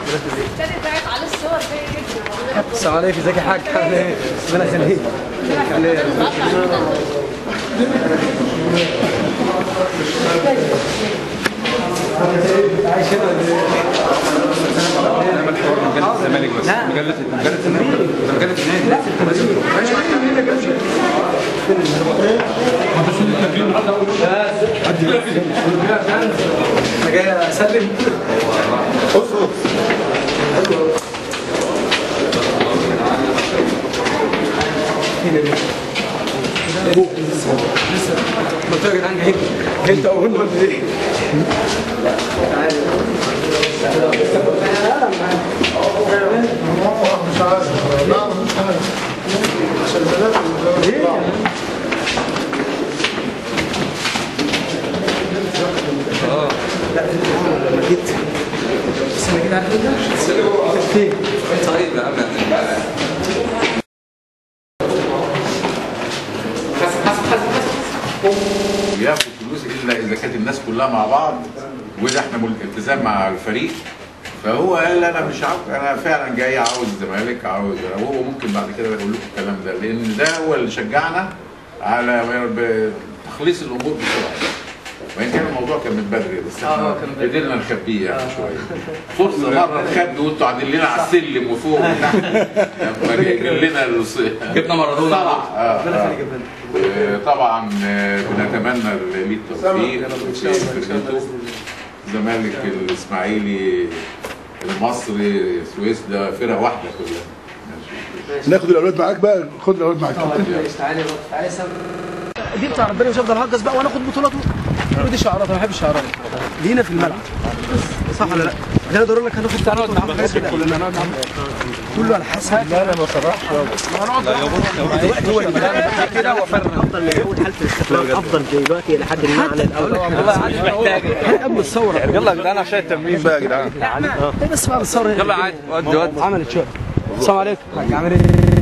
ابتدت بقت على الصور زي جدا السلام عليكم ازيك يا حاج عامل ايه؟ ربنا يخليك عامل ايه؟ عايش هنا ولا ايه؟ نعمل حوار مجلة الزمالك بس مجلة مجلة النادي ده مجلة النادي انا جاي اسلم قلت له يا جدعان جايين جايين تقولوا ولا ايه؟ مش عارف لا مش عارف عشان البنات اللي بيطلعوا. لما جيت بس انا كده عارف انت فين؟ طيب يا عم بياخد فلوس الا اذا كانت الناس كلها مع بعض واذا احنا مل- التزام مع الفريق فهو قال انا مش عاوز انا فعلا جاي عاوز الزمالك عاوز وهو ممكن بعد كده يقول لكم الكلام ده لان ده هو اللي شجعنا على ب- تخليص الامور بسرعه وان كان الموضوع كان من بدري بس آه، احنا كان بدري. قدرنا نخبيه يعني شويه فرصه مره نخبي وانتوا قاعدين لنا على السلم وفوق وتحت لما جايبين لنا الص- جبنا مارادونا. طبعا آه، ربنا آه. يخليك يا فندم آه، طبعا آه، بنتمنى ليه التوفيق في فرقته الزمالك الاسماعيلي المصري سويس ده فرقه واحده كلها ماشي. ناخد الاولاد معاك بقى خد الاولاد معاك ماشي تعالى بقى تعالى سام دي بتاع ربنا مش هفضل هجس بقى وانا اخد بطولات ودي شعارات انا بحب الشعارات لينا في الملعب صح ولا لا؟ عشان اقدر اقول لك هناخد تعالى نقعد معاهم كلنا نقعد معاهم كله على حسب لا لا ما صرحش هو اللي بدأنا كده وفرنا افضل من اول حاله الاستقرار افضل دلوقتي الى حد ما عن الاول والله عادي محتاج قبل الثوره يلا يا جدعان عشان التمرين بقى يا جدعان ايه بس بعد الثوره يلا عادي ودي ودي عملت شغل السلام عليكم عامل ايه؟